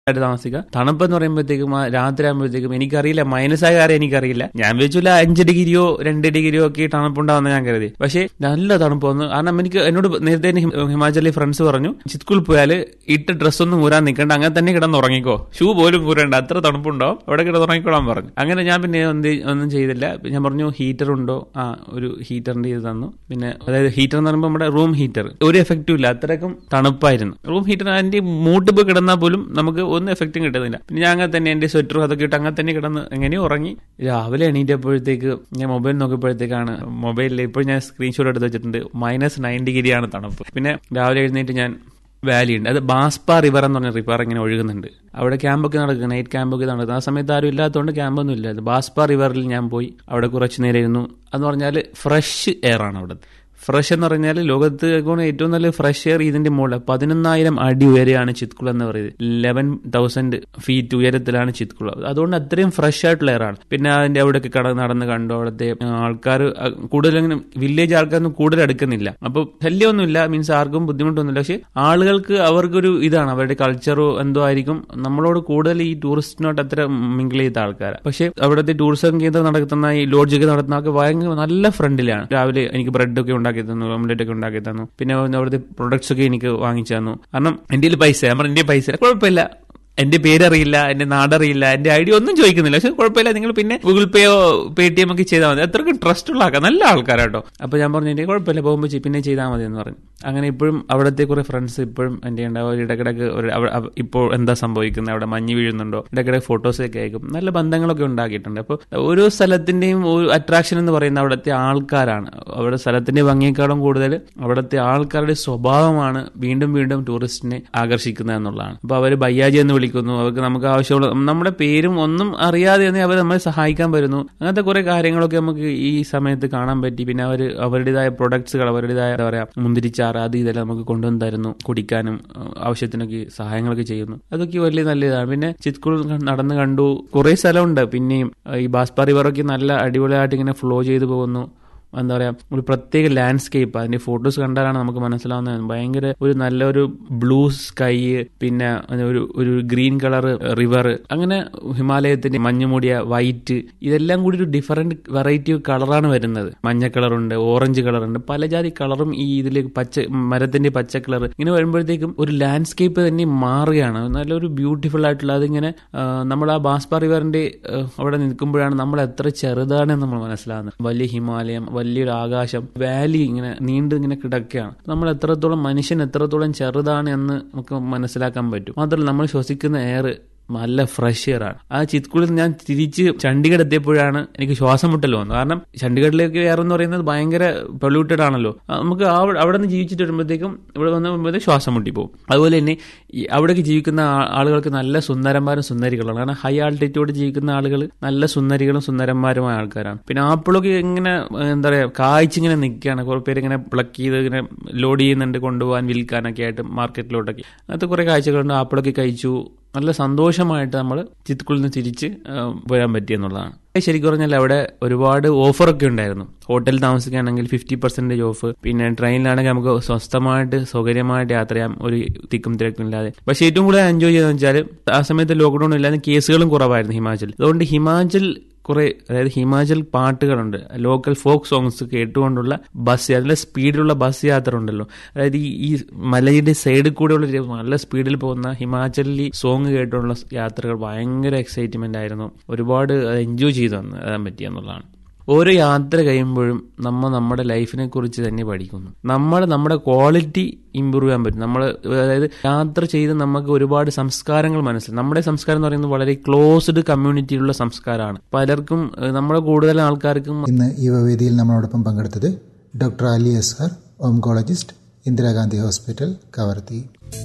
ആയിട്ട് താമസിക്കുക തണുപ്പെന്ന് പറയുമ്പോഴത്തേക്കും ആ രാത്രി ആകുമ്പോഴത്തേക്കും എനിക്കറിയില്ല മൈനസ് ആയ കാര്യം എനിക്കറിയില്ല ഞാൻ വിചാരിച്ചില്ല അഞ്ച് ഡിഗ്രിയോ രണ്ട് ഡിഗ്രിയോ ഒക്കെ തണുപ്പുണ്ടാവുന്ന ഞാൻ കരുതി പക്ഷേ നല്ല തണുപ്പ് വന്നു കാരണം എനിക്ക് എന്നോട് നേരത്തെ തന്നെ ഹിമ- ഹിമാചലിലെ ഫ്രണ്ട്സ് പറഞ്ഞു ചിത്കുൾ പോയാൽ ഇട്ട ഡ്രസ്സൊന്നും ഊരാൻ നിൽക്കണ്ട അങ്ങനെ തന്നെ കിടന്ന് ഉറങ്ങിക്കോ ഷൂ പോലും ഊരണ്ട അത്ര തണുപ്പുണ്ടാവും അവിടെ കിടന്ന് ഉറങ്ങിക്കോളാൻ പറഞ്ഞു അങ്ങനെ ഞാൻ പിന്നെ എന്ത് ഒന്നും ചെയ്തില്ല ഞാൻ പറഞ്ഞു ഹീറ്റർ ഉണ്ടോ ആ ഒരു ഹീറ്ററിന്റെ ഇത് തന്നു പിന്നെ അതായത് ഹീറ്റർ എന്ന് പറയുമ്പോൾ നമ്മുടെ റൂം ഹീറ്റർ ഒരു എഫക്റ്റും ഇല്ല അത്രയ്ക്കും തണുപ്പായിരുന്നു റൂം ഹീറ്റർ അതിന്റെ മൂട്ട് പോയി കിടന്നാൽ പോലും നമുക്ക് ഒന്നും എഫക്റ്റും കിട്ടുന്നില്ല പിന്നെ ഞാൻ അങ്ങനെ തന്നെ എന്റെ സ്വെറ്ററും അതൊക്കെ ഇട്ട് അങ്ങനെ തന്നെ കിടന്ന് എങ്ങനെയോ ഉറങ്ങി രാവിലെ എണീറ്റപ്പോഴത്തേക്ക് ഞാൻ മൊബൈൽ നോക്കിയപ്പോഴത്തേക്കാണ് മൊബൈലിൽ ഇപ്പോൾ ഞാൻ സ്ക്രീൻഷോട്ട് എടുത്ത് വെച്ചിട്ടുണ്ട് മൈനസ് നയൻ ഡിഗ്രിയാണ് തണുപ്പ് പിന്നെ രാവിലെ എഴുന്നേറ്റ് ഞാൻ വാലി ഉണ്ട് അത് ബാസ്പ റിവർ എന്ന് പറഞ്ഞ റിവർ ഇങ്ങനെ ഒഴുകുന്നുണ്ട് അവിടെ ക്യാമ്പൊക്കെ നടക്കുക നൈറ്റ് ക്യാമ്പൊക്കെ നടക്കുക ആ സമയത്ത് ആരും ഇല്ലാത്തതുകൊണ്ട് ക്യാമ്പൊന്നും ഇല്ല അത് ബാസ്പ റിവറിൽ ഞാൻ പോയി അവിടെ കുറച്ച് നേരം ഇരുന്നു എന്ന് പറഞ്ഞാൽ ഫ്രഷ് എയർ ആണ് അവിടെ ഫ്രഷ് എന്ന് പറഞ്ഞാൽ ലോകത്ത് കൊണ്ട് ഏറ്റവും നല്ല ഫ്രഷ് എയർ ഇതിന്റെ മുകളിൽ പതിനൊന്നായിരം അടി ഉയരെയാണ് ചിത്കുള എന്ന് പറയുന്നത് ലെവൻ തൗസൻഡ് ഫീറ്റ് ഉയരത്തിലാണ് ചിത്കുള അതുകൊണ്ട് അത്രയും ഫ്രഷ് ആയിട്ടുള്ള എയർ ആണ് പിന്നെ അതിന്റെ അവിടെയൊക്കെ കട നടന്ന് കണ്ടു അവിടുത്തെ ആൾക്കാർ കൂടുതൽ അങ്ങനെ വില്ലേജ് ആൾക്കാരൊന്നും കൂടുതൽ അടുക്കുന്നില്ല അപ്പൊ ശല്യമൊന്നുമില്ല മീൻസ് ആർക്കും ബുദ്ധിമുട്ടൊന്നുമില്ല പക്ഷെ ആളുകൾക്ക് അവർക്കൊരു ഇതാണ് അവരുടെ കൾച്ചറോ എന്തോ ആയിരിക്കും നമ്മളോട് കൂടുതൽ ഈ ടൂറിസ്റ്റിനോട്ട് അത്ര മിങ്കിൾ ചെയ്ത ആൾക്കാരാണ് പക്ഷെ അവിടുത്തെ ടൂറിസം കേന്ദ്രം നടത്തുന്ന ഈ ലോഡ്ജൊക്കെ നടത്തുന്ന ആൾക്ക് ഭയങ്കര നല്ല ഫ്രണ്ടിലാണ് രാവിലെ എനിക്ക് ബ്രെഡ് ഒക്കെ ഉണ്ടാക്കി തന്നു ഓംലെറ്റ് ഒക്കെ ഉണ്ടാക്കി തന്നു പിന്നെ അവിടുത്തെ പ്രൊഡക്ട്സ് ഒക്കെ എനിക്ക് വാങ്ങിച്ചു തന്നു കാരണം എന്റെ കയ്യിൽ പൈസ ഞാൻ പറഞ്ഞു എന്റെ പൈസ ഇല്ല. കുഴപ്പമില്ല എന്റെ പേരറിയില്ല എന്റെ നാടറിയില്ല എന്റെ ഐ ഡി ഒന്നും ചോദിക്കുന്നില്ല പക്ഷെ കുഴപ്പമില്ല നിങ്ങൾ പിന്നെ ഗൂഗിൾ പേയോ പേ ടി എം ഒക്കെ ചെയ്താൽ മതി അത്രയ്ക്കും ട്രസ്റ്റ് ഉള്ള ആൾക്കാർ നല്ല ആൾക്കാരാട്ടോ അപ്പൊ ഞാൻ പറഞ്ഞു എന്റെ കുഴപ്പമില്ല പോകുമ്പോൾ ചെയ്- പിന്നെ ചെയ്താൽ മതി എന്ന് പറഞ്ഞു അങ്ങനെ ഇപ്പോഴും അവിടുത്തെ കുറെ ഫ്രണ്ട്സ് ഇപ്പോഴും എന്റെ ഉണ്ടാവും അവർ ഇടക്കിടക്ക് ഒരു അവ- അവ- ഇപ്പോൾ എന്താ സംഭവിക്കുന്നത് അവിടെ മഞ്ഞ് വീഴുന്നുണ്ടോ ഇടക്കിടക്ക് ഫോട്ടോസ് ഒക്കെ അയക്കും നല്ല ബന്ധങ്ങളൊക്കെ ഉണ്ടാക്കിയിട്ടുണ്ട് അപ്പോൾ ഓരോ സ്ഥലത്തിന്റെയും ഒരു അട്രാക്ഷൻ എന്ന് പറയുന്നത് അവിടുത്തെ ആൾക്കാരാണ് അവിടെ സ്ഥലത്തിന്റെ ഭംഗിയേക്കാളും കൂടുതൽ അവിടുത്തെ ആൾക്കാരുടെ സ്വഭാവമാണ് വീണ്ടും വീണ്ടും ടൂറിസ്റ്റിനെ ആകർഷിക്കുന്നത് എന്നുള്ളതാണ് അപ്പൊ അവർ ബയ്യാജി എന്ന് വിളിക്കുന്നു അവർക്ക് നമുക്ക് ആവശ്യമുള്ള നമ്മുടെ പേരും ഒന്നും അറിയാതെ തന്നെ അവർ നമ്മളെ സഹായിക്കാൻ വരുന്നു അങ്ങനത്തെ കുറെ കാര്യങ്ങളൊക്കെ നമുക്ക് ഈ സമയത്ത് കാണാൻ പറ്റി പിന്നെ അവർ അവരുടേതായ പ്രൊഡക്ട്സുകൾ അവരുടേതായ എന്താ പറയാ മുന്തിരിച്ചാറ് അത് ഇതെല്ലാം നമുക്ക് കൊണ്ടുവന്ന് തരുന്നു കുടിക്കാനും അഹ് ആവശ്യത്തിനൊക്കെ സഹായങ്ങളൊക്കെ ചെയ്യുന്നു അതൊക്കെ വലിയ നല്ല ഇതാണ് പിന്നെ ചിത്കുൾ നടന്ന് കണ്ടു കുറെ സ്ഥലമുണ്ട് പിന്നെയും അഹ് ഈ ബാസ്പ റിവറൊക്കെ നല്ല അടിപൊളിയായിട്ട് ഇങ്ങനെ ഫ്ലോ ചെയ്തു പോകുന്നു എന്താ പറയാ ഒരു പ്രത്യേക ലാൻഡ്സ്കേപ്പ് അതിന്റെ ഫോട്ടോസ് കണ്ടാലാണ് നമുക്ക് മനസ്സിലാവുന്നത് ഭയങ്കര ഒരു നല്ലൊരു ബ്ലൂ സ്കൈ പിന്നെ ഒരു ഒരു ഗ്രീൻ കളർ റിവർ അങ്ങനെ ഹിമാലയത്തിന്റെ മഞ്ഞുമൂടിയ വൈറ്റ് ഇതെല്ലാം കൂടി ഒരു ഡിഫറെന്റ് വെറൈറ്റി കളറാണ് വരുന്നത് മഞ്ഞ കളറുണ്ട് ഓറഞ്ച് കളറുണ്ട് പല ജാതി കളറും ഈ ഇതിലേക്ക് പച്ച മരത്തിന്റെ പച്ച കളർ ഇങ്ങനെ വരുമ്പോഴത്തേക്കും ഒരു ലാൻഡ്സ്കേപ്പ് തന്നെ മാറുകയാണ് നല്ലൊരു ബ്യൂട്ടിഫുൾ ആയിട്ടുള്ള അതിങ്ങനെ ആ, നമ്മൾ ആ ബാസ്പ റിവറിന്റെ ആ, അവിടെ നിൽക്കുമ്പോഴാണ് നമ്മൾ എത്ര ചെറുതാണെന്ന് നമ്മൾ മനസ്സിലാകുന്നത് വലിയ ഹിമാലയം വലിയൊരു ആകാശം വാലി ഇങ്ങനെ നീണ്ടു ഇങ്ങനെ കിടക്കുകയാണ് നമ്മൾ എത്രത്തോളം മനുഷ്യൻ എത്രത്തോളം ചെറുതാണ് എന്ന് നമുക്ക് മനസ്സിലാക്കാൻ പറ്റും മാത്രമല്ല നമ്മൾ ശ്വസിക്കുന്ന എയർ നല്ല ഫ്രഷ് എയർ ആണ് ആ ചിത്കുളിൽ ഞാൻ തിരിച്ച് ചണ്ഡീഗഡ് എത്തിയപ്പോഴാണ് എനിക്ക് ശ്വാസം മുട്ടൽ വന്നത് കാരണം ചണ്ഡീഗഡിലേക്ക് എയർ എന്ന് പറയുന്നത് ഭയങ്കര പൊല്യൂട്ടഡ് ആണല്ലോ ആ, നമുക്ക് ആ- അവിടെ നിന്ന് ജീവിച്ചിട്ട് വരുമ്പോഴത്തേക്കും ഇവിടെ വന്ന് വരുമ്പോഴത്തേക്ക് ശ്വാസം മുട്ടി പോകും അതുപോലെ തന്നെ ഈ അവിടേക്ക് ജീവിക്കുന്ന ആ- ആളുകൾക്ക് നല്ല സുന്ദരന്മാരും സുന്ദരികളാണ് കാരണം ഹൈ ആൾട്ടിറ്റ്യൂഡ് ജീവിക്കുന്ന ആളുകൾ നല്ല സുന്ദരികളും സുന്ദരന്മാരുമായ ആൾക്കാരാണ് പിന്നെ ആപ്പിളൊക്കെ ഇങ്ങനെ ഏഹ്, എന്താ പറയാ കായ്ച്ചിങ്ങനെ നിൽക്കുകയാണ് കുറെ പേര് ഇങ്ങനെ പ്ലക്ക് ചെയ്ത് ഇങ്ങനെ ലോഡ് ചെയ്യുന്നുണ്ട് കൊണ്ടുപോകാൻ വിൽക്കാനൊക്കെ ആയിട്ട് മാർക്കറ്റിലോട്ടൊക്കെ അങ്ങനത്തെ കുറെ കാഴ്ചകളുണ്ട് ആപ്പിളൊക്കെ കഴിച്ചു നല്ല സന്തോഷമായിട്ട് നമ്മൾ ചിത്കുളിൽ നിന്ന് തിരിച്ച് ആ, പോരാൻ പറ്റി എന്നുള്ളതാണ് ശരിക്കും പറഞ്ഞാൽ അവിടെ ഒരുപാട് ഓഫറൊക്കെ ഉണ്ടായിരുന്നു ഹോട്ടലിൽ താമസിക്കുകയാണെങ്കിൽ ഫിഫ്റ്റി പെർസെന്റേജ് ഓഫ് പിന്നെ ട്രെയിനിലാണെങ്കിൽ നമുക്ക് സ്വസ്ഥമായിട്ട് സൗകര്യമായിട്ട് യാത്ര ചെയ്യാം ഒരു തിക്കും തിരക്കും ഇല്ലാതെ പക്ഷേ ഏറ്റവും കൂടുതൽ എൻജോയ് ചെയ്തെന്ന് വെച്ചാൽ ആ സമയത്ത് ലോക്ക്ഡൌൺ ഇല്ലാതെ കേസുകളും കുറവായിരുന്നു ഹിമാചൽ അതുകൊണ്ട് ഹിമാചൽ കുറെ അതായത് ഹിമാചൽ പാട്ടുകളുണ്ട് ലോക്കൽ ഫോക്ക് സോങ്സ് കേട്ടുകൊണ്ടുള്ള ബസ് നല്ല സ്പീഡിലുള്ള ബസ് യാത്ര ഉണ്ടല്ലോ അതായത് ഈ ഈ മലയുടെ സൈഡിൽ കൂടെയുള്ള ഒരു നല്ല സ്പീഡിൽ പോകുന്ന ഹിമാചലിൽ സോങ് കേട്ടുള്ള യാത്രകൾ ഭയങ്കര എക്സൈറ്റ്മെന്റ് ആയിരുന്നു ഒരുപാട് എൻജോയ് ചെയ്തു തരാൻ പറ്റി എന്നുള്ളതാണ് ഓരോ യാത്ര കഴിയുമ്പോഴും നമ്മൾ നമ്മുടെ ലൈഫിനെ കുറിച്ച് തന്നെ പഠിക്കുന്നു നമ്മൾ നമ്മുടെ ക്വാളിറ്റി ഇമ്പ്രൂവ് ചെയ്യാൻ പറ്റും നമ്മൾ അതായത് യാത്ര ചെയ്ത് നമുക്ക് ഒരുപാട് സംസ്കാരങ്ങൾ മനസ്സിലാവും നമ്മുടെ സംസ്കാരം എന്ന് പറയുന്നത് വളരെ ക്ലോസ്ഡ് കമ്മ്യൂണിറ്റിയിലുള്ള സംസ്കാരമാണ് പലർക്കും ഏഹ്, നമ്മുടെ കൂടുതൽ ആൾക്കാർക്കും ഇന്ന് ഈ വേദിയിൽ നമ്മളോടൊപ്പം പങ്കെടുത്തത് doctor Ali Azhar oncologist Indira Gandhi hospital Kavaratti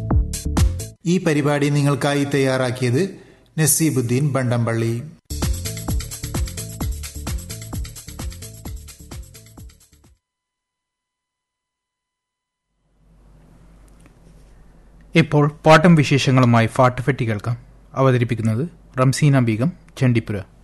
ഈ പരിപാടി നിങ്ങൾക്കായി തയ്യാറാക്കിയത് നസീബുദ്ദീൻ ബണ്ടംപള്ളി ഇപ്പോൾ പാട്ടും വിശേഷങ്ങളുമായി ഫാട്ടുഫെട്ടി കേൾക്കാം അവതരിപ്പിക്കുന്നത് റംസീന ബീഗം ചണ്ഡിപ്പുര